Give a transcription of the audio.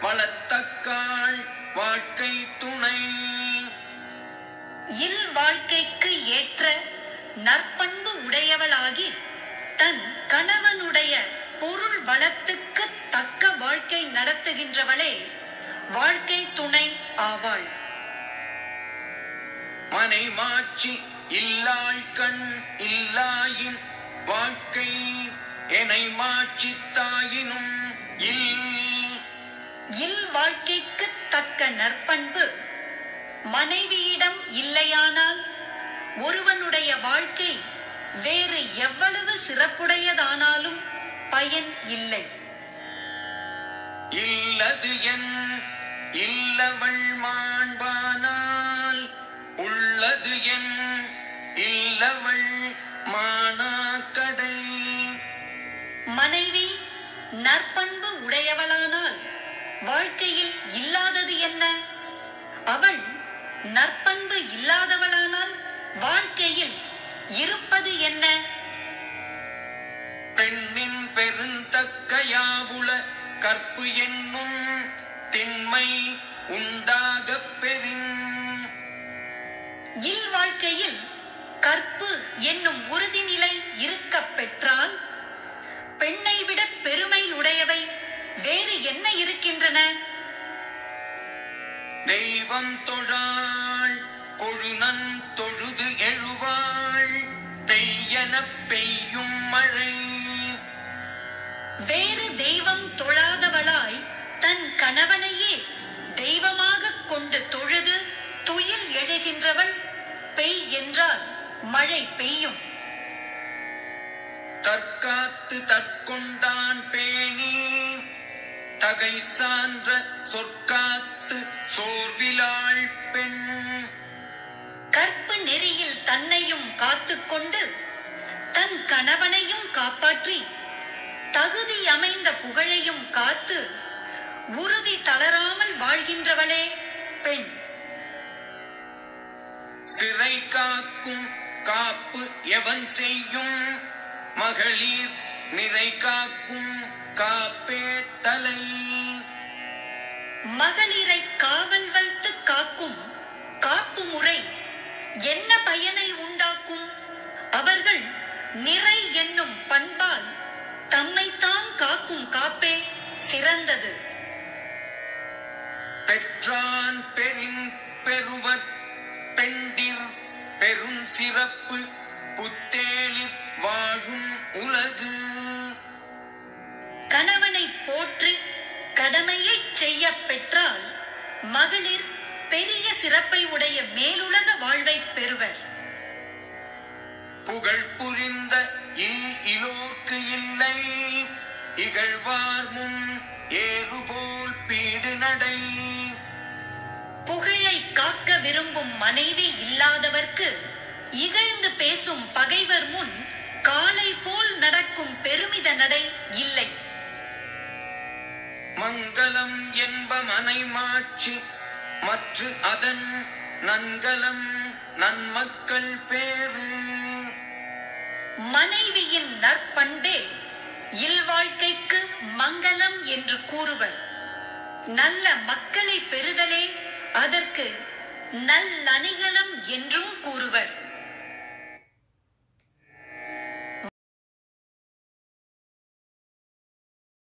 வளத்தக்காள் வாழ்க்கை துணை இல் வாழ்க்கைக்கு ஏற்ற நற்பண்பு உடையவளாகி தன் கணவனுடைய பொருள் வளத்துக்கு தக்க வாழ்க்கை நடத்துகின்றவளே வாழ்க்கை துணை ஆவாள் மனை மாட்சி இல்லாள் கண் இல்லாயின் வாழ்க்கை எனை மாட்சித்தாயினும் இல் இல் வாழ்க்கைக்கு தக்க நற்பண்பு மனைவியிடம் இல்லையானால் ஒருவனுடைய வாழ்க்கை வேறு எவ்வளவு சிறப்புடையதானாலும் பயன் இல்லை இல்லது என் இல்லவள் மாண்பானால் உள்ளது என் இல்லவள் மானாக்கடை மனைவி நற்பண்பு உடையவளானால் வாழ்க்கையில் இல்லாதது என்ன அவள் நற்பண்பு இல்லாதவளானால் வாழ்க்கையில் இருப்பது என்ன பெண்ணின் பெருந்தக்கையாவுல கற்பு என்னும் திண்மை உண்டாகப் பெறின் இல் வாழ்க்கையில் கற்பு என்னும் உறுதிநிலை இருக்கப் பெற்றால் பெண்ணை விட பெருமை உடையவை வேறு என்ன இருக்கின்றன தெய்வம் தொழாள் கொழுநன் தொழுது எழுவாள் பெய்யன பெய்யும் மழை வேறு தெய்வம் தொழாதவளாய் தன் கணவனையே தெய்வமாகக் கொண்டு தொழுது துயில் எழுகின்றவள் பெய் என்றால் மழை பெய்யும் தற்காத்து தற்கொண்டான் பேணி தகை சான்ற சொற்காத்து சோர்விலாள் பெண் கற்பு நெறியில் தன்னையும் காத்துக்கொண்டு தன் கணவனையும் காப்பாற்றி தகுதி அமைந்த புகழையும் காத்து உறுதி தளராமல் வாழ்கின்றவளே பெண் சிறை காக்கும் காப்பு எவன் செய்யும் மகளிர் நிறை காக்கும் காப்பே தலை மகளிரை காவல் வைத்து காக்கும் காப்பு முறை என்ன பயனை உண்டாக்கும் அவர்கள் நிறை என்னும் பண்பால் தம்மைத்தான் காக்கும் காப்பே சிறந்தது பெற்றான் பெரின் பெறுவர் பெண்டிர் பெரும் சிறப்பு புத்தேளிர் வாழும் உலகு கணவனை போற்றி கடமையை செய்ய பெற்றால் மகளிர் பெரிய சிறப்பை உடைய மேலுலக வாழ்வை பெறுவர் புகழ் புரிந்த இல் இலோர்க்கு இல்லை இகழ்வார் முன் ஏறுபோல் பீடு நடை புகழை காக்க விரும்பும் மனைவி இல்லாதவர்க்கு இகழ்ந்து பேசும் பகைவர் முன் காலை போல் நடக்கும் பெருமித நடை இல்லை மங்களம் என்ப மனைமாட்சி மற்ற அதன் நன்கலம் நன்மக்கள் பேரு மனைவியின் நற்பண்பே இல்வாழ்க்கைக்கு மங்களம் என்று கூறுவர் நல்ல மக்களை பெறுதலே அதற்கு நல்லணிகலம் என்றும் கூறுவர்